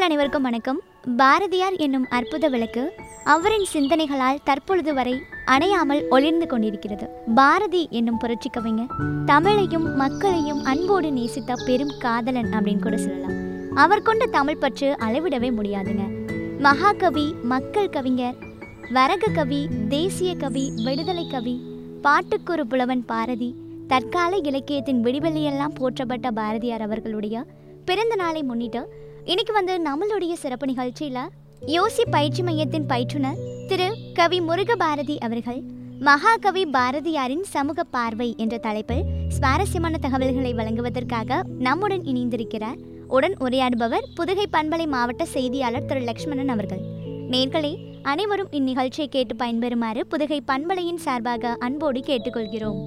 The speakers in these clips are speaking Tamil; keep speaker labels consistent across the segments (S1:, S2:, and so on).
S1: அனைவருக்கும் வணக்கம் பாரதியார் என்னும் அற்புத விளக்கு அவரின் சிந்தனைகளால் தற்பொழுது வரை அணையாமல் ஒளிர்ந்து கொண்டிருக்கிறது பாரதி என்னும் புரட்சி கவிஞர் தமிழையும் மக்களையும் அன்போடு நேசித்த பெரும் காதலன் அப்படின்னு கூட சொல்லலாம் அவர் கொண்ட தமிழ் பற்று அளவிடவே முடியாதுங்க மகாகவி மக்கள் கவிஞர் வரக கவி தேசிய கவி விடுதலை கவி பாட்டுக்குரு புலவன் பாரதி தற்கால இலக்கியத்தின் விடிவெளியெல்லாம் போற்றப்பட்ட பாரதியார் அவர்களுடைய பிறந்த நாளை முன்னிட்டு இன்னைக்கு வந்து நம்மளுடைய சிறப்பு நிகழ்ச்சியில் யோசி பயிற்சி மையத்தின் பயிற்றுனர் திரு கவி முருக பாரதி அவர்கள் மகாகவி பாரதியாரின் சமூக பார்வை என்ற தலைப்பில் சுவாரஸ்யமான தகவல்களை வழங்குவதற்காக நம்முடன் இணைந்திருக்கிறார் உடன் உரையாடுபவர் புதுகை பண்பலை மாவட்ட செய்தியாளர் திரு லக்ஷ்மணன் அவர்கள் நேர்களே அனைவரும் இந்நிகழ்ச்சியை கேட்டு பயன்பெறுமாறு புதுகை பண்பலையின் சார்பாக அன்போடு கேட்டுக்கொள்கிறோம்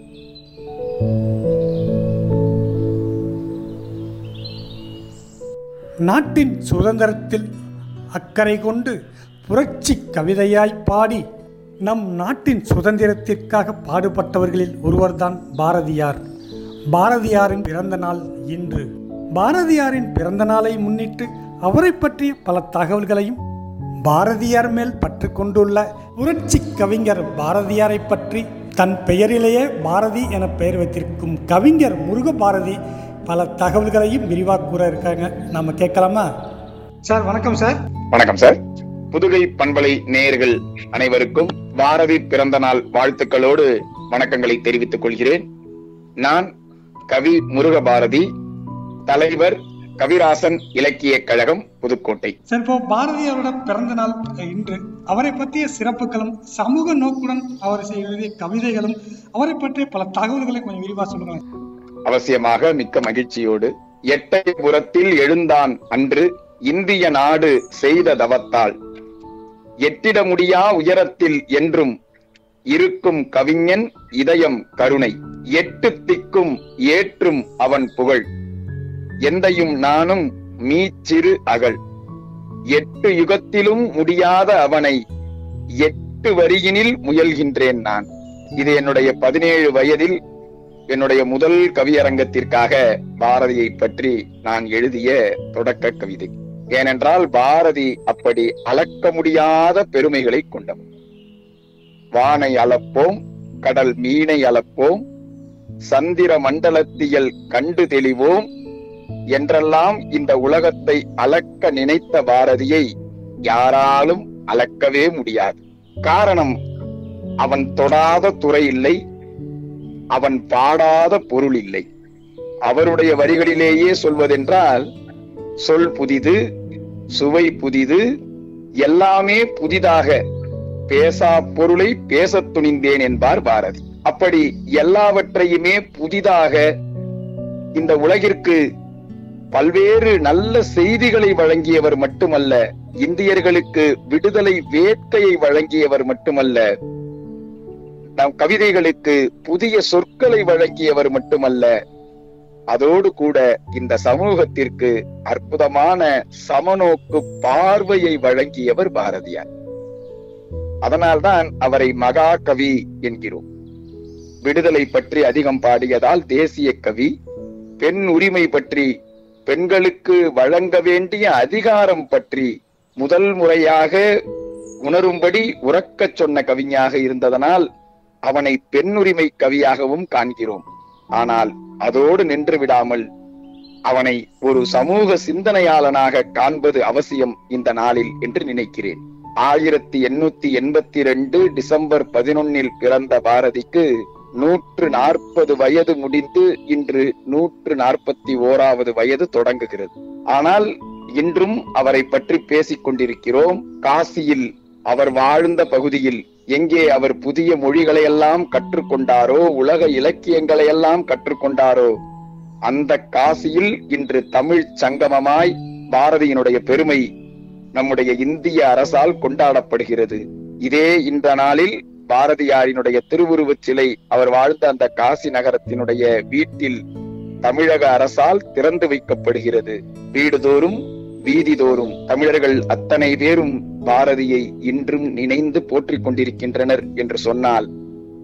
S2: நாட்டின் சுதந்திரத்தில் அக்கறை கொண்டு புரட்சி கவிதையாய் பாடி நம் நாட்டின் சுதந்திரத்திற்காக பாடுபட்டவர்களில் ஒருவர்தான் பாரதியார் பாரதியாரின் பிறந்த நாள் இன்று பாரதியாரின் பிறந்த நாளை முன்னிட்டு அவரை பற்றிய பல தகவல்களையும் பாரதியார் மேல் பற்று கொண்டுள்ள புரட்சி கவிஞர் பாரதியாரை பற்றி தன் பெயரிலேயே பாரதி என பெயர் வைத்திருக்கும் கவிஞர் முருக பாரதி பல தகவல்களையும் விரிவாக கூற இருக்காங்க நம்ம கேட்கலாமா சார் வணக்கம் சார்
S3: வணக்கம் சார் புதுகை பண்பலை நேயர்கள் அனைவருக்கும் பாரதி பிறந்த நாள் வாழ்த்துக்களோடு வணக்கங்களை தெரிவித்துக் கொள்கிறேன் நான் கவி முருக பாரதி தலைவர் கவிராசன் இலக்கிய கழகம் புதுக்கோட்டை
S2: சார் இப்போ பாரதியாரோட பிறந்த நாள் இன்று அவரை பற்றிய சிறப்புகளும் சமூக நோக்குடன் அவர் எழுதிய கவிதைகளும் அவரை பற்றிய பல தகவல்களை கொஞ்சம் விரிவாக சொல்லுங்களேன்
S3: அவசியமாக மிக்க மகிழ்ச்சியோடு எட்டயபுரத்தில் எழுந்தான் அன்று இந்திய நாடு செய்த தவத்தால் எட்டிட முடியா உயரத்தில் என்றும் இருக்கும் கவிஞன் இதயம் கருணை எட்டு திக்கும் ஏற்றும் அவன் புகழ் எந்தையும் நானும் மீச்சிறு அகல் எட்டு யுகத்திலும் முடியாத அவனை எட்டு வரியினில் முயல்கின்றேன் நான் இது என்னுடைய பதினேழு வயதில் என்னுடைய முதல் கவியரங்கத்திற்காக பாரதியை பற்றி நான் எழுதிய தொடக்க கவிதை ஏனென்றால் பாரதி அப்படி அளக்க முடியாத பெருமைகளை கொண்டவர் வானை அளப்போம் கடல் மீனை அளப்போம் சந்திர மண்டலத்தியல் கண்டு தெளிவோம் என்றெல்லாம் இந்த உலகத்தை அளக்க நினைத்த பாரதியை யாராலும் அளக்கவே முடியாது காரணம் அவன் தொடாத துறை இல்லை அவன் பாடாத பொருள் இல்லை அவருடைய வரிகளிலேயே சொல்வதென்றால் சொல் புதிது சுவை புதிது எல்லாமே புதிதாக பேசா பொருளை பேசத் துணிந்தேன் என்பார் பாரதி அப்படி எல்லாவற்றையுமே புதிதாக இந்த உலகிற்கு பல்வேறு நல்ல செய்திகளை வழங்கியவர் மட்டுமல்ல இந்தியர்களுக்கு விடுதலை வேட்கையை வழங்கியவர் மட்டுமல்ல நம் கவிதைகளுக்கு புதிய சொற்களை வழங்கியவர் மட்டுமல்ல அதோடு கூட இந்த சமூகத்திற்கு அற்புதமான சமநோக்கு பார்வையை வழங்கியவர் பாரதியார் அதனால்தான் அவரை மகா கவி என்கிறோம் விடுதலை பற்றி அதிகம் பாடியதால் தேசிய கவி பெண் உரிமை பற்றி பெண்களுக்கு வழங்க வேண்டிய அதிகாரம் பற்றி முதல் முறையாக உணரும்படி உறக்கச் சொன்ன கவிஞாக இருந்ததனால் அவனை பெண்ணுரிமை கவியாகவும் காண்கிறோம் ஆனால் அதோடு நின்று விடாமல் அவனை ஒரு சமூக சிந்தனையாளனாக காண்பது அவசியம் இந்த நாளில் என்று நினைக்கிறேன் ஆயிரத்தி எண்ணூத்தி எண்பத்தி ரெண்டு டிசம்பர் பதினொன்னில் பிறந்த பாரதிக்கு நூற்று நாற்பது வயது முடிந்து இன்று நூற்று நாற்பத்தி ஓராவது வயது தொடங்குகிறது ஆனால் இன்றும் அவரை பற்றி பேசிக் கொண்டிருக்கிறோம் காசியில் அவர் வாழ்ந்த பகுதியில் எங்கே அவர் புதிய மொழிகளை எல்லாம் கற்றுக்கொண்டாரோ உலக இலக்கியங்களை எல்லாம் கற்றுக்கொண்டாரோ அந்த காசியில் இன்று தமிழ் சங்கமமாய் பாரதியினுடைய பெருமை நம்முடைய இந்திய அரசால் கொண்டாடப்படுகிறது இதே இந்த நாளில் பாரதியாரினுடைய திருவுருவச் சிலை அவர் வாழ்ந்த அந்த காசி நகரத்தினுடைய வீட்டில் தமிழக அரசால் திறந்து வைக்கப்படுகிறது வீடுதோறும் வீதிதோறும் தமிழர்கள் அத்தனை பேரும் பாரதியை இன்றும் நினைந்து போற்றிக் கொண்டிருக்கின்றனர் என்று சொன்னால்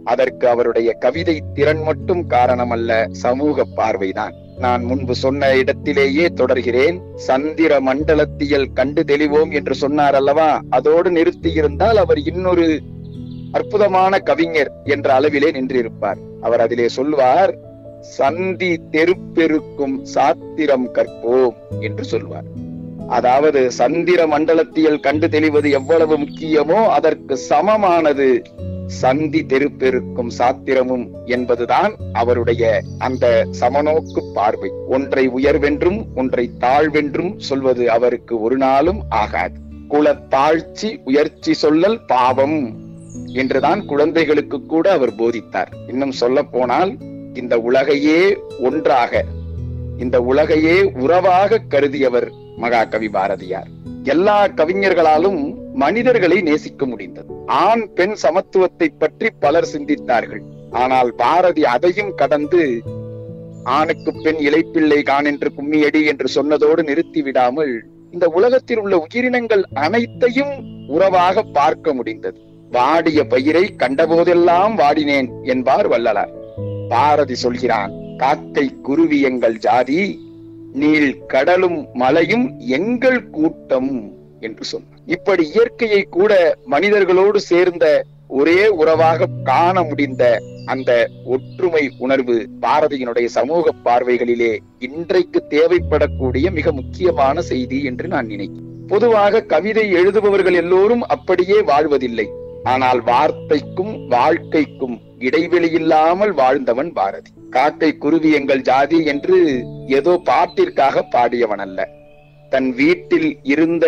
S3: அதற்கு அவருடைய கவிதை திறன் மட்டும் காரணம் அல்ல சமூக பார்வைதான் நான் முன்பு சொன்ன இடத்திலேயே தொடர்கிறேன் சந்திர மண்டலத்தியல் கண்டு தெளிவோம் என்று சொன்னார் அல்லவா அதோடு நிறுத்தி இருந்தால் அவர் இன்னொரு அற்புதமான கவிஞர் என்ற அளவிலே நின்றிருப்பார் அவர் அதிலே சொல்வார் சந்தி தெருப்பெருக்கும் சாத்திரம் கற்போம் என்று சொல்வார் அதாவது சந்திர மண்டலத்தியல் கண்டு தெளிவது எவ்வளவு முக்கியமோ அதற்கு சமமானது சந்தி தெருப்பெருக்கும் சாத்திரமும் என்பதுதான் அவருடைய அந்த சமநோக்கு பார்வை ஒன்றை உயர்வென்றும் ஒன்றை தாழ்வென்றும் சொல்வது அவருக்கு ஒரு நாளும் ஆகாது குலத்தாழ்ச்சி உயர்ச்சி சொல்லல் பாவம் என்றுதான் குழந்தைகளுக்கு கூட அவர் போதித்தார் இன்னும் சொல்ல போனால் இந்த உலகையே ஒன்றாக இந்த உலகையே உறவாக கருதியவர் மகாகவி பாரதியார் எல்லா கவிஞர்களாலும் மனிதர்களை நேசிக்க முடிந்தது ஆண் பெண் சமத்துவத்தை பற்றி பலர் சிந்தித்தார்கள் ஆனால் பாரதி அதையும் கடந்து ஆணுக்கு பெண் இலைப்பிள்ளை கான் என்று கும்மியடி என்று சொன்னதோடு நிறுத்தி விடாமல் இந்த உலகத்தில் உள்ள உயிரினங்கள் அனைத்தையும் உறவாக பார்க்க முடிந்தது வாடிய பயிரை கண்டபோதெல்லாம் வாடினேன் என்பார் வள்ளலார் பாரதி சொல்கிறான் காக்கை குருவி எங்கள் ஜாதி நீள் கடலும் மலையும் எங்கள் கூட்டம் என்று சொன்னார் இப்படி இயற்கையை கூட மனிதர்களோடு சேர்ந்த ஒரே உறவாக காண முடிந்த அந்த ஒற்றுமை உணர்வு பாரதியினுடைய சமூக பார்வைகளிலே இன்றைக்கு தேவைப்படக்கூடிய மிக முக்கியமான செய்தி என்று நான் நினைக்கிறேன் பொதுவாக கவிதை எழுதுபவர்கள் எல்லோரும் அப்படியே வாழ்வதில்லை ஆனால் வார்த்தைக்கும் வாழ்க்கைக்கும் இடைவெளி இல்லாமல் வாழ்ந்தவன் பாரதி காக்கை குருவி எங்கள் ஜாதி என்று ஏதோ பாட்டிற்காக பாடியவன் அல்ல தன் வீட்டில் இருந்த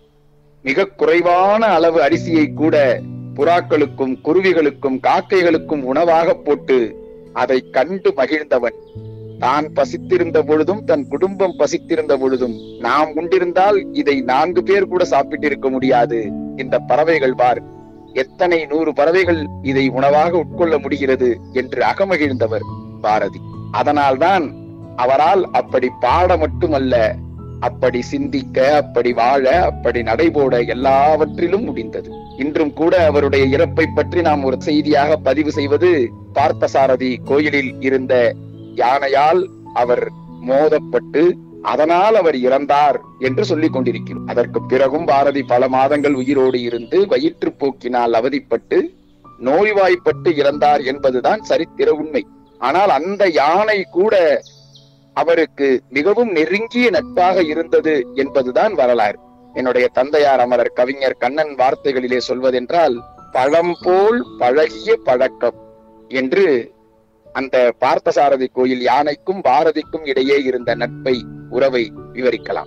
S3: மிக குறைவான அளவு அரிசியை கூட புறாக்களுக்கும் குருவிகளுக்கும் காக்கைகளுக்கும் உணவாக போட்டு அதை கண்டு மகிழ்ந்தவன் தான் பசித்திருந்த பொழுதும் தன் குடும்பம் பசித்திருந்த பொழுதும் நாம் உண்டிருந்தால் இதை நான்கு பேர் கூட சாப்பிட்டிருக்க முடியாது இந்த பறவைகள் பார் எத்தனை நூறு பறவைகள் இதை உணவாக உட்கொள்ள முடிகிறது என்று அகமகிழ்ந்தவர் பாரதி அதனால்தான் அவரால் அப்படி பாட மட்டுமல்ல அப்படி சிந்திக்க அப்படி வாழ அப்படி நடைபோட எல்லாவற்றிலும் முடிந்தது இன்றும் கூட அவருடைய இறப்பை பற்றி நாம் ஒரு செய்தியாக பதிவு செய்வது பார்த்தசாரதி கோயிலில் இருந்த யானையால் அவர் மோதப்பட்டு அதனால் அவர் இறந்தார் என்று சொல்லிக் கொண்டிருக்கிறோம் அதற்கு பிறகும் பாரதி பல மாதங்கள் உயிரோடு இருந்து வயிற்றுப்போக்கினால் அவதிப்பட்டு நோய்வாய்ப்பட்டு இறந்தார் என்பதுதான் சரித்திர உண்மை ஆனால் அந்த யானை கூட அவருக்கு மிகவும் நெருங்கிய நட்பாக இருந்தது என்பதுதான் வரலாறு என்னுடைய தந்தையார் அமரர் கவிஞர் கண்ணன் வார்த்தைகளிலே சொல்வதென்றால் பழம் போல் பழகிய பழக்கம் என்று அந்த பார்த்தசாரதி கோயில் யானைக்கும் பாரதிக்கும் இடையே இருந்த நட்பை உறவை விவரிக்கலாம்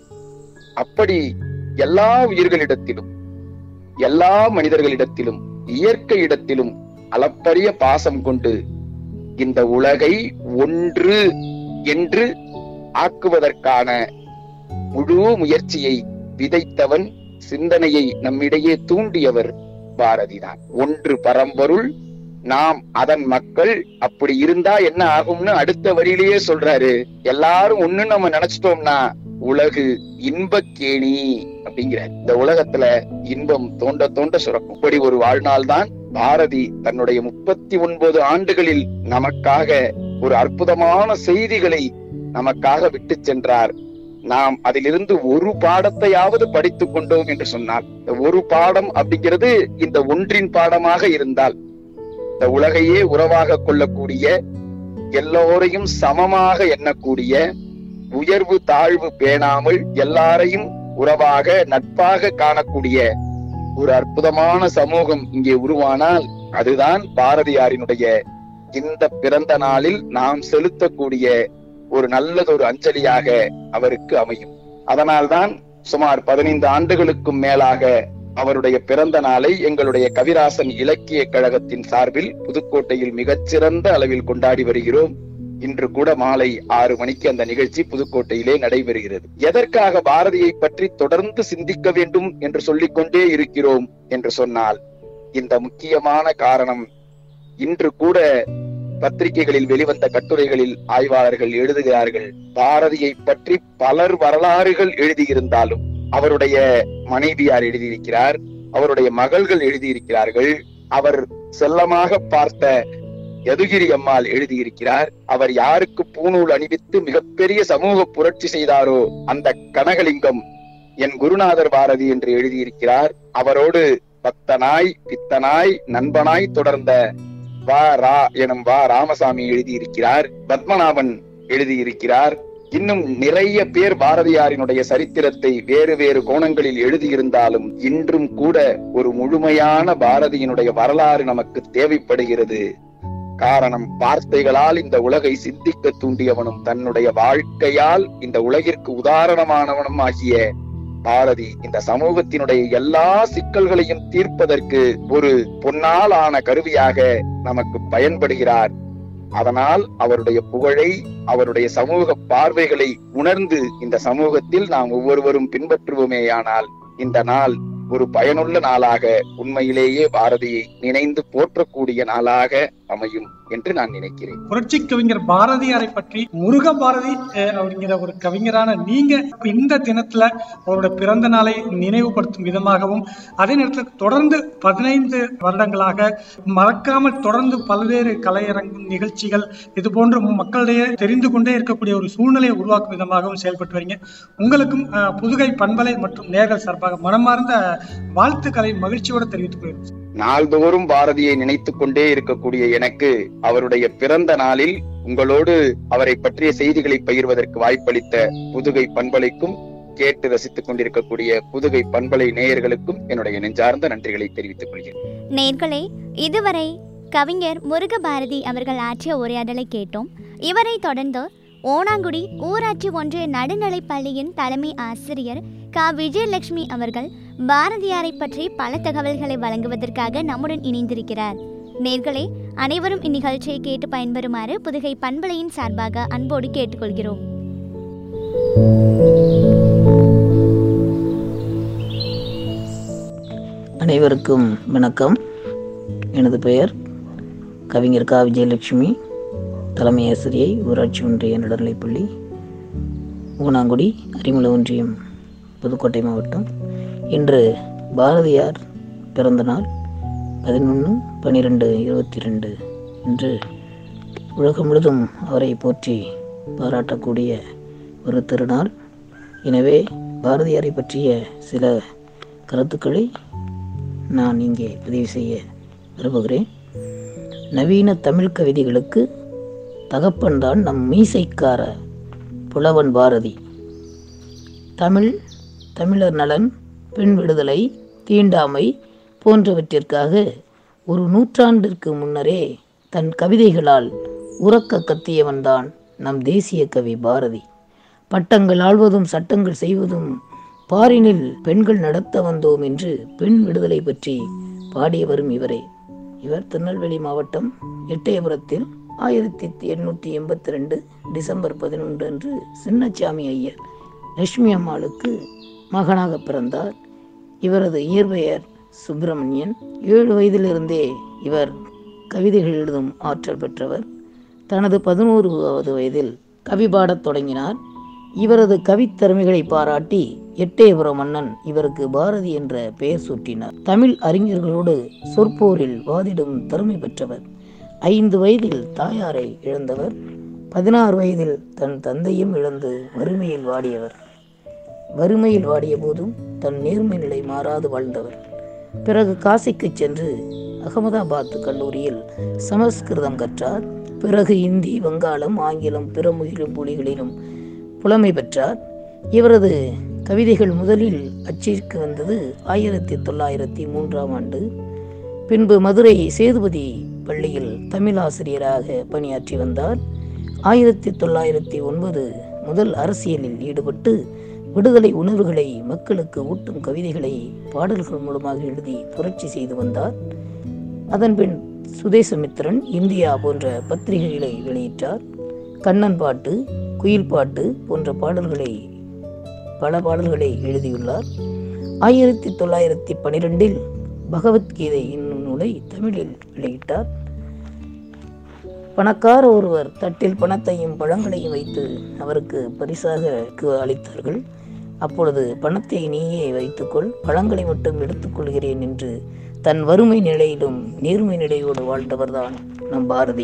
S3: அப்படி எல்லா உயிர்களிடத்திலும் எல்லா மனிதர்களிடத்திலும் இயற்கையிடத்திலும் அளப்பரிய பாசம் கொண்டு இந்த உலகை ஒன்று என்று ஆக்குவதற்கான முழு முயற்சியை விதைத்தவன் சிந்தனையை நம்மிடையே தூண்டியவர் பாரதிதான் ஒன்று பரம்பொருள் நாம் அதன் மக்கள் அப்படி இருந்தா என்ன ஆகும்னு அடுத்த வரியிலேயே சொல்றாரு எல்லாரும் ஒண்ணு நம்ம நினைச்சிட்டோம்னா உலகு இன்பக்கேணி அப்படிங்கிறார் இந்த உலகத்துல இன்பம் தோண்ட தோண்ட சுரக்கும் இப்படி ஒரு வாழ்நாள் தான் பாரதி தன்னுடைய முப்பத்தி ஒன்பது ஆண்டுகளில் நமக்காக ஒரு அற்புதமான செய்திகளை நமக்காக விட்டு சென்றார் நாம் அதிலிருந்து ஒரு பாடத்தையாவது படித்துக் கொண்டோம் என்று சொன்னால் இந்த ஒரு பாடம் அப்படிங்கிறது இந்த ஒன்றின் பாடமாக இருந்தால் இந்த உலகையே உறவாக கொள்ளக்கூடிய எல்லோரையும் சமமாக எண்ணக்கூடிய உயர்வு தாழ்வு பேணாமல் எல்லாரையும் உறவாக நட்பாக காணக்கூடிய ஒரு அற்புதமான சமூகம் இங்கே உருவானால் அதுதான் பாரதியாரினுடைய இந்த பிறந்த நாளில் நாம் செலுத்தக்கூடிய ஒரு நல்லதொரு அஞ்சலியாக அவருக்கு அமையும் அதனால்தான் சுமார் பதினைந்து ஆண்டுகளுக்கும் மேலாக அவருடைய பிறந்த நாளை எங்களுடைய கவிராசன் இலக்கிய கழகத்தின் சார்பில் புதுக்கோட்டையில் மிகச்சிறந்த அளவில் கொண்டாடி வருகிறோம் இன்று கூட மாலை ஆறு மணிக்கு அந்த நிகழ்ச்சி புதுக்கோட்டையிலே நடைபெறுகிறது எதற்காக பாரதியை பற்றி தொடர்ந்து சிந்திக்க வேண்டும் என்று சொல்லிக்கொண்டே இருக்கிறோம் என்று சொன்னால் இந்த முக்கியமான காரணம் இன்று கூட பத்திரிகைகளில் வெளிவந்த கட்டுரைகளில் ஆய்வாளர்கள் எழுதுகிறார்கள் பாரதியை பற்றி பலர் வரலாறுகள் எழுதியிருந்தாலும் அவருடைய மனைவியார் எழுதியிருக்கிறார் அவருடைய மகள்கள் எழுதியிருக்கிறார்கள் அவர் செல்லமாக பார்த்த யதுகிரி அம்மாள் எழுதியிருக்கிறார் அவர் யாருக்கு பூநூல் அணிவித்து மிகப்பெரிய சமூக புரட்சி செய்தாரோ அந்த கனகலிங்கம் என் குருநாதர் பாரதி என்று எழுதியிருக்கிறார் அவரோடு பக்தனாய் பித்தனாய் நண்பனாய் தொடர்ந்த வா ரா எனும் வா ராமசாமி எழுதியிருக்கிறார் பத்மநாபன் எழுதியிருக்கிறார் இன்னும் நிறைய பேர் பாரதியாரினுடைய சரித்திரத்தை வேறு வேறு கோணங்களில் எழுதியிருந்தாலும் இன்றும் கூட ஒரு முழுமையான பாரதியினுடைய வரலாறு நமக்கு தேவைப்படுகிறது காரணம் வார்த்தைகளால் இந்த உலகை சிந்திக்க தூண்டியவனும் தன்னுடைய வாழ்க்கையால் இந்த உலகிற்கு உதாரணமானவனும் ஆகிய பாரதி இந்த சமூகத்தினுடைய எல்லா சிக்கல்களையும் தீர்ப்பதற்கு ஒரு பொன்னால் ஆன கருவியாக நமக்கு பயன்படுகிறார் அதனால் அவருடைய புகழை அவருடைய சமூக பார்வைகளை உணர்ந்து இந்த சமூகத்தில் நாம் ஒவ்வொருவரும் பின்பற்றுவோமேயானால் இந்த நாள் ஒரு பயனுள்ள நாளாக உண்மையிலேயே பாரதியை நினைந்து போற்றக்கூடிய நாளாக அமையும் என்று நான் நினைக்கிறேன்
S2: புரட்சி கவிஞர் பாரதியாரை பற்றி முருக பாரதி அஹ், அப்படிங்கிற ஒரு கவிஞரான நீங்க இந்த தினத்துல அவரோட பிறந்த நாளை நினைவுபடுத்தும் விதமாகவும் அதே நேரத்தில் தொடர்ந்து பதினைந்து வருடங்களாக மறக்காமல் தொடர்ந்து பல்வேறு கலையரங்கும் நிகழ்ச்சிகள் இது போன்ற மக்களிடையே தெரிந்து கொண்டே இருக்கக்கூடிய ஒரு சூழ்நிலையை உருவாக்கும் விதமாகவும் செயல்பட்டு வரீங்க உங்களுக்கும் அஹ், புதுகை பண்பலை மற்றும் நேர்கள் சார்பாக மனமார்ந்த வாழ்த்துக்களை மகிழ்ச்சியோடு தெரிவித்துக் கொள்கிறேன்
S3: நாள்தோறும் பாரதியை நினைத்துக் கொண்டே இருக்கக்கூடிய எனக்கு அவருடைய பிறந்த நாளில் உங்களோடு அவரை பற்றிய செய்திகளை பகிர்வதற்கு வாய்ப்பளித்த புதுகை பண்பலைக்கும் கேட்டு ரசித்துக் கொண்டிருக்கக்கூடிய புதுகை பண்பலை நேயர்களுக்கும் என்னுடைய நெஞ்சார்ந்த நன்றிகளை தெரிவித்துக் கொள்கிறேன்
S1: நேர்களே இதுவரை கவிஞர் முருகபாரதி அவர்கள் ஆற்றிய உரையாடலை கேட்டோம் இவரை தொடர்ந்து ஓணாங்குடி ஊராட்சி ஒன்றிய நடுநிலைப் பள்ளியின் தலைமை ஆசிரியர் க விஜயலட்சுமி அவர்கள் பாரதியாரை பற்றி பல தகவல்களை வழங்குவதற்காக நம்முடன் இணைந்திருக்கிறார் நேர்களே அனைவரும் இந்நிகழ்ச்சியை கேட்டு பயன்பெறுமாறு புதுகை பண்பலையின் சார்பாக அன்போடு கேட்டுக்கொள்கிறோம்
S4: அனைவருக்கும் வணக்கம் எனது பெயர் கவிஞர் கா விஜயலட்சுமி தலைமை ஆசிரியை ஊராட்சி ஒன்றிய நடுநிலைப்பள்ளி ஊனாங்குடி அரிமலை ஒன்றியம் புதுக்கோட்டை மாவட்டம் இன்று பாரதியார் பிறந்த நாள் பதினொன்று பன்னிரெண்டு இருபத்தி ரெண்டு இன்று உலகம் முழுதும் அவரை போற்றி பாராட்டக்கூடிய ஒரு திருநாள் எனவே பாரதியாரை பற்றிய சில கருத்துக்களை நான் இங்கே பதிவு செய்ய விரும்புகிறேன் நவீன தமிழ் கவிதைகளுக்கு தகப்பன்தான் நம் மீசைக்கார புலவன் பாரதி தமிழ் தமிழர் நலன் பெண் விடுதலை தீண்டாமை போன்றவற்றிற்காக ஒரு நூற்றாண்டிற்கு முன்னரே தன் கவிதைகளால் உறக்க கத்தியவன்தான் நம் தேசிய கவி பாரதி பட்டங்கள் ஆள்வதும் சட்டங்கள் செய்வதும் பாரினில் பெண்கள் நடத்த வந்தோம் என்று பெண் விடுதலை பற்றி பாடியவரும் இவரே இவர் திருநெல்வேலி மாவட்டம் எட்டயபுரத்தில் ஆயிரத்தி எண்ணூற்றி எண்பத்தி ரெண்டு டிசம்பர் பதினொன்று அன்று சின்னச்சாமி ஐயர் லட்சுமி அம்மாளுக்கு மகனாக பிறந்தார் இவரது இயற்பெயர் சுப்பிரமணியன் ஏழு வயதிலிருந்தே இவர் கவிதைகள் எழுதும் ஆற்றல் பெற்றவர் தனது பதினோருவது வயதில் கவி பாடத் தொடங்கினார் இவரது கவித்திறமைகளை பாராட்டி எட்டயபுர மன்னன் இவருக்கு பாரதி என்ற பெயர் சூட்டினார் தமிழ் அறிஞர்களோடு சொற்போரில் வாதிடும் திறமை பெற்றவர் ஐந்து வயதில் தாயாரை இழந்தவர் பதினாறு வயதில் தன் தந்தையும் இழந்து வறுமையில் வாடியவர் வறுமையில் வாடிய போதும் தன் நேர்மை நிலை மாறாது வாழ்ந்தவர் பிறகு காசிக்கு சென்று அகமதாபாத் கல்லூரியில் சமஸ்கிருதம் கற்றார் பிறகு இந்தி வங்காளம் ஆங்கிலம் பிற மொழிகள் மொழிகளிலும் புலமை பெற்றார் இவரது கவிதைகள் முதலில் அச்சிற்கு வந்தது ஆயிரத்தி தொள்ளாயிரத்தி மூன்றாம் ஆண்டு பின்பு மதுரை சேதுபதி பள்ளியில் தமிழ் ஆசிரியராக பணியாற்றி வந்தார் ஆயிரத்தி தொள்ளாயிரத்தி ஒன்பது முதல் அரசியலில் ஈடுபட்டு விடுதலை உணர்வுகளை மக்களுக்கு ஊட்டும் கவிதைகளை பாடல்கள் மூலமாக எழுதி புரட்சி செய்து வந்தார் அதன்பின் சுதேசமித்திரன் இந்தியா போன்ற பத்திரிகைகளை வெளியிட்டார் கண்ணன் பாட்டு குயில் பாட்டு போன்ற பாடல்களை பல பாடல்களை எழுதியுள்ளார் ஆயிரத்தி தொள்ளாயிரத்தி பனிரெண்டில் பகவத்கீதை என்னும் நூலை தமிழில் வெளியிட்டார் பணக்கார ஒருவர் தட்டில் பணத்தையும் பழங்களையும் வைத்து அவருக்கு பரிசாக அளித்தார்கள் அப்பொழுது பணத்தை நீயே வைத்துக்கொள் பழங்களை மட்டும் எடுத்துக்கொள்கிறேன் என்று தன் வறுமை நிலையிலும் நேர்மை நிலையோடு வாழ்ந்தவர்தான் நம் பாரதி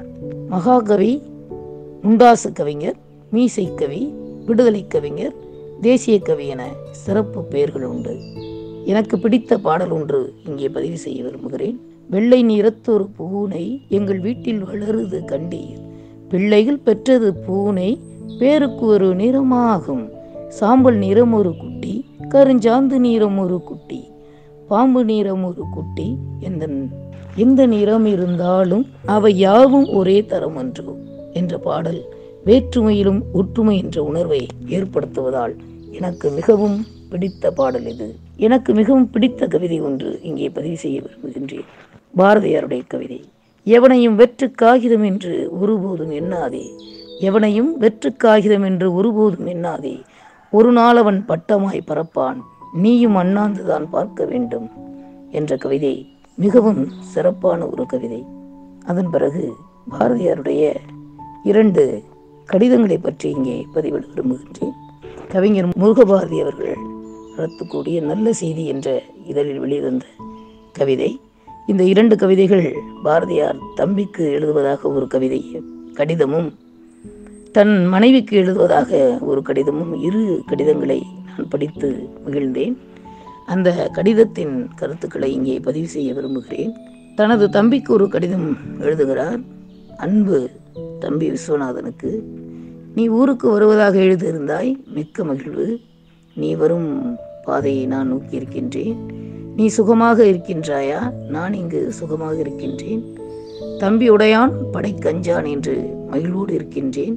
S4: மகாகவி முண்டாசு கவிஞர் மீசை கவி விடுதலை கவிஞர் தேசிய கவி என சிறப்பு பெயர்கள் உண்டு எனக்கு பிடித்த பாடல் ஒன்று இங்கே பதிவு செய்ய விரும்புகிறேன் வெள்ளை நிறத்தொரு பூனை எங்கள் வீட்டில் வளருது கண்டீர் பிள்ளைகள் பெற்றது பூனை பேருக்கு ஒரு நிறமாகும் சாம்பல் நிறம் ஒரு குட்டி கருஞ்சாந்து நிறம் ஒரு குட்டி பாம்பு நிறம் ஒரு குட்டி எந்த எந்த நிறம் இருந்தாலும் அவை யாவும் ஒரே தரம் அன்றோ என்ற பாடல் வேற்றுமையிலும் ஒற்றுமை என்ற உணர்வை ஏற்படுத்துவதால் எனக்கு மிகவும் பிடித்த பாடல் இது எனக்கு மிகவும் பிடித்த கவிதை ஒன்று இங்கே பதிவு செய்ய விரும்புகின்றேன் பாரதியாருடைய கவிதை எவனையும் வெற்று காகிதம் என்று ஒருபோதும் எண்ணாதே எவனையும் வெற்று காகிதம் என்று ஒருபோதும் எண்ணாதே ஒரு நாள் அவன் பட்டமாய் பறப்பான் நீயும் அண்ணாந்துதான் பார்க்க வேண்டும் என்ற கவிதை மிகவும் சிறப்பான ஒரு கவிதை அதன் பிறகு பாரதியாருடைய இரண்டு கடிதங்களை பற்றி இங்கே பதிவிட விரும்புகின்றேன் கவிஞர் முருகபாரதி அவர்கள் நடத்தக்கூடிய நல்ல செய்தி என்ற இதழில் வெளிவந்த கவிதை இந்த இரண்டு கவிதைகள் பாரதியார் தம்பிக்கு எழுதுவதாக ஒரு கவிதை கடிதமும் தன் மனைவிக்கு எழுதுவதாக ஒரு கடிதமும் இரு கடிதங்களை நான் படித்து மகிழ்ந்தேன் அந்த கடிதத்தின் கருத்துக்களை இங்கே பதிவு செய்ய விரும்புகிறேன் தனது தம்பிக்கு ஒரு கடிதம் எழுதுகிறார் அன்பு தம்பி விஸ்வநாதனுக்கு நீ ஊருக்கு வருவதாக எழுதியிருந்தாய் மிக்க மகிழ்வு நீ வரும் பாதையை நான் நோக்கி இருக்கின்றேன் நீ சுகமாக இருக்கின்றாயா நான் இங்கு சுகமாக இருக்கின்றேன் தம்பி உடையான் படைக்கஞ்சான் என்று மகிழ்வோடு இருக்கின்றேன்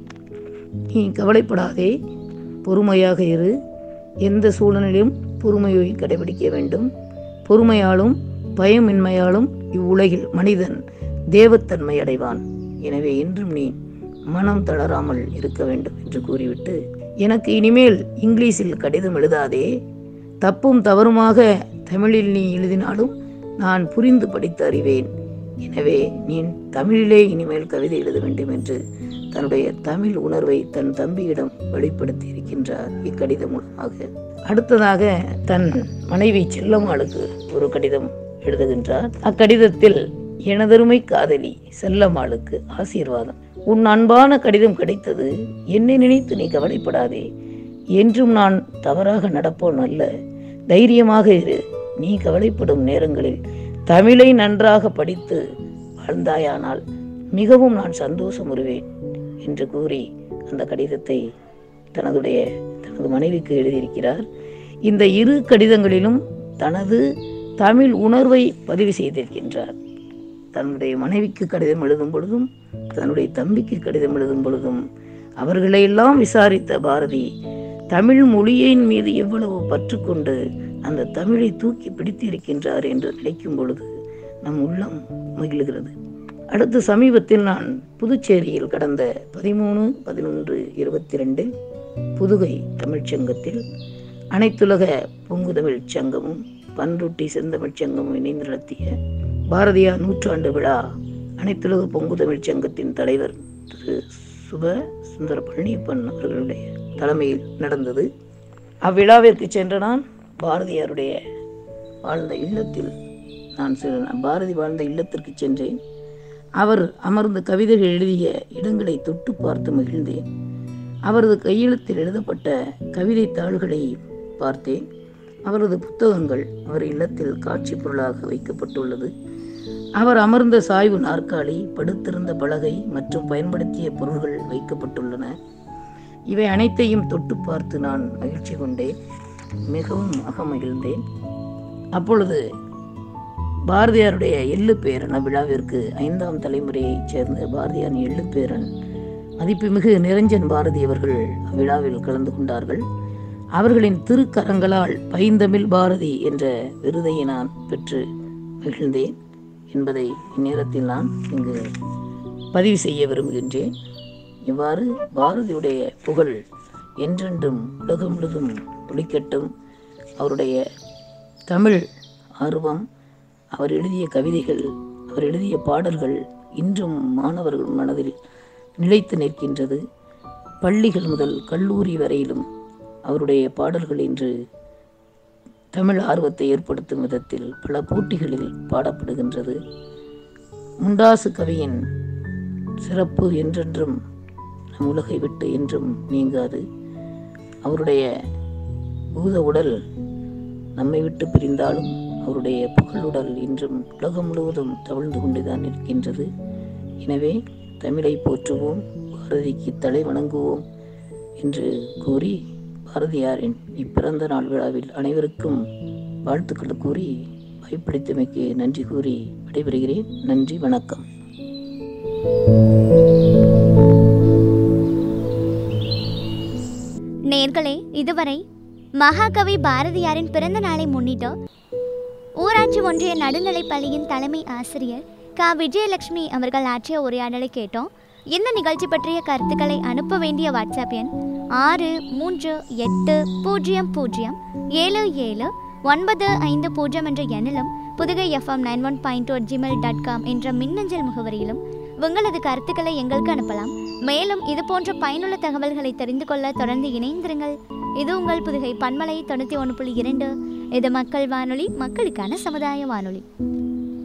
S4: நீ கவலைப்படாதே பொறுமையாக இரு எந்த சூழ்நிலையும் பொறுமையை கடைபிடிக்க வேண்டும் பொறுமையாலும் பயமின்மையாலும் இவ்வுலகில் மனிதன் தேவத்தன்மை அடைவான் எனவே என்றும் நீ மனம் தளராமல் இருக்க வேண்டும் என்று கூறிவிட்டு எனக்கு இனிமேல் இங்கிலீஷில் கடிதம் எழுதாதே தப்பும் தவறுமாக தமிழில் நீ எழுதினாலும் நான் புரிந்து படித்து அறிவேன் எனவே நீ தமிழிலே இனிமேல் கவிதை எழுத வேண்டும் என்று தன்னுடைய தமிழ் உணர்வை தன் தம்பியிடம் வெளிப்படுத்தி இருக்கின்றார் இக்கடிதம் மூலமாக அடுத்ததாக தன் மனைவி செல்லம்மாளுக்கு ஒரு கடிதம் எழுதுகின்றார் அக்கடிதத்தில் எனதருமை காதலி செல்லம்மாளுக்கு ஆசீர்வாதம் உன் அன்பான கடிதம் கிடைத்தது என்னை நினைத்து நீ கவலைப்படாதே என்றும் நான் தவறாக நடப்போன் அல்ல தைரியமாக இரு நீ கவலைப்படும் நேரங்களில் தமிழை நன்றாக படித்து வாழ்ந்தாயானால் மிகவும் நான் சந்தோஷம் உறுவேன் என்று கூறி அந்த கடிதத்தை தனதுடைய தனது மனைவிக்கு எழுதியிருக்கிறார் இந்த இரு கடிதங்களிலும் தனது தமிழ் உணர்வை பதிவு செய்திருக்கின்றார் தன்னுடைய மனைவிக்கு கடிதம் எழுதும் பொழுதும் தன்னுடைய தம்பிக்கு கடிதம் எழுதும் பொழுதும் அவர்களையெல்லாம் விசாரித்த பாரதி தமிழ் மொழியின் மீது எவ்வளவு பற்று கொண்டு அந்த தமிழை தூக்கி பிடித்து இருக்கின்றார் என்று நினைக்கும் பொழுது நம் உள்ளம் மகிழ்கிறது அடுத்து சமீபத்தில் நான் புதுச்சேரியில் கடந்த பதிமூணு பதினொன்று இருபத்தி ரெண்டு புதுகை தமிழ்ச்சங்கத்தில் அனைத்துலக பொங்குதமிழ் சங்கமும் பன்ருட்டி செந்தமிழ்ச் சங்கமும் இணைந்து நடத்திய பாரதியார் நூற்றாண்டு விழா அனைத்துலக பொங்குதமிழ் சங்கத்தின் தலைவர் திரு சுப சுந்தர பழனியப்பன் அவர்களுடைய தலைமையில் நடந்தது அவ்விழாவிற்கு சென்ற நான் பாரதியாருடைய வாழ்ந்த இல்லத்தில் நான் சில பாரதி வாழ்ந்த இல்லத்திற்கு சென்றேன் அவர் அமர்ந்து கவிதைகள் எழுதிய இடங்களை தொட்டு பார்த்து மகிழ்ந்தேன் அவரது கையெழுத்தில் எழுதப்பட்ட கவிதை தாள்களை பார்த்தேன் அவரது புத்தகங்கள் அவர் இல்லத்தில் காட்சி பொருளாக வைக்கப்பட்டுள்ளது அவர் அமர்ந்த சாய்வு நாற்காலி படுத்திருந்த பலகை மற்றும் பயன்படுத்திய பொருள்கள் வைக்கப்பட்டுள்ளன இவை அனைத்தையும் தொட்டு பார்த்து நான் மகிழ்ச்சி கொண்டேன் மிகவும் அகமகிழ்ந்தேன் அப்பொழுது பாரதியாருடைய எள்ளு பேரன் அவ்விழாவிற்கு ஐந்தாம் தலைமுறையைச் சேர்ந்த பாரதியாரின் எள்ளு பேரன் மதிப்புமிகு நிரஞ்சன் பாரதி அவர்கள் அவ்விழாவில் கலந்து கொண்டார்கள் அவர்களின் திருக்கரங்களால் பைந்தமிழ் பாரதி என்ற விருதை நான் பெற்று மகிழ்ந்தேன் என்பதை இந்நேரத்தில் நான் இங்கு பதிவு செய்ய விரும்புகின்றேன் இவ்வாறு பாரதியுடைய புகழ் என்றென்றும் உலகம் முழுதும் ஒழிக்கட்டும் அவருடைய தமிழ் ஆர்வம் அவர் எழுதிய கவிதைகள் அவர் எழுதிய பாடல்கள் இன்றும் மாணவர்கள் மனதில் நிலைத்து நிற்கின்றது பள்ளிகள் முதல் கல்லூரி வரையிலும் அவருடைய பாடல்கள் இன்று தமிழ் ஆர்வத்தை ஏற்படுத்தும் விதத்தில் பல போட்டிகளில் பாடப்படுகின்றது முண்டாசு கவியின் சிறப்பு என்றென்றும் நம் உலகை விட்டு என்றும் நீங்காது அவருடைய பூத உடல் நம்மை விட்டு பிரிந்தாலும் அவருடைய புகழுடல் இன்றும் உலகம் முழுவதும் தவழ்ந்து கொண்டுதான் இருக்கின்றது எனவே தமிழை போற்றுவோம் பாரதிக்கு தலை வணங்குவோம் என்று கூறி பாரதியாரின் இப்பிறந்த நாள் விழாவில் அனைவருக்கும் வாழ்த்துக்கள் கூறி வாய்ப்பளித்தமைக்கு நன்றி கூறி விடைபெறுகிறேன் நன்றி வணக்கம்
S1: நேர்களே இதுவரை மகாகவி பாரதியாரின் பிறந்த நாளை முன்னிட்டு ஊராட்சி ஒன்றிய நடுநிலைப் பள்ளியின் தலைமை ஆசிரியர் க விஜயலட்சுமி அவர்கள் ஆற்றிய உரையாடலை கேட்டோம் இந்த நிகழ்ச்சி பற்றிய கருத்துக்களை அனுப்ப வேண்டிய வாட்ஸ்அப் எண் ஆறு மூன்று எட்டு பூஜ்ஜியம் பூஜ்ஜியம் ஏழு ஏழு ஒன்பது ஐந்து பூஜ்ஜியம் என்ற எண்ணிலும் Pudugai FM nine one point two Gmail dot com என்ற மின்னஞ்சல் முகவரியிலும் உங்களது கருத்துக்களை எங்களுக்கு அனுப்பலாம் மேலும் இது போன்ற பயனுள்ள தகவல்களை தெரிந்து கொள்ள தொடர்ந்து இணைந்திருங்கள் இது உங்கள் புதுகை பன்மலை தொண்ணூற்றி ஒன்று புள்ளி இரண்டு இது மக்கள் வானொலி மக்களுக்கான சமுதாய வானொலி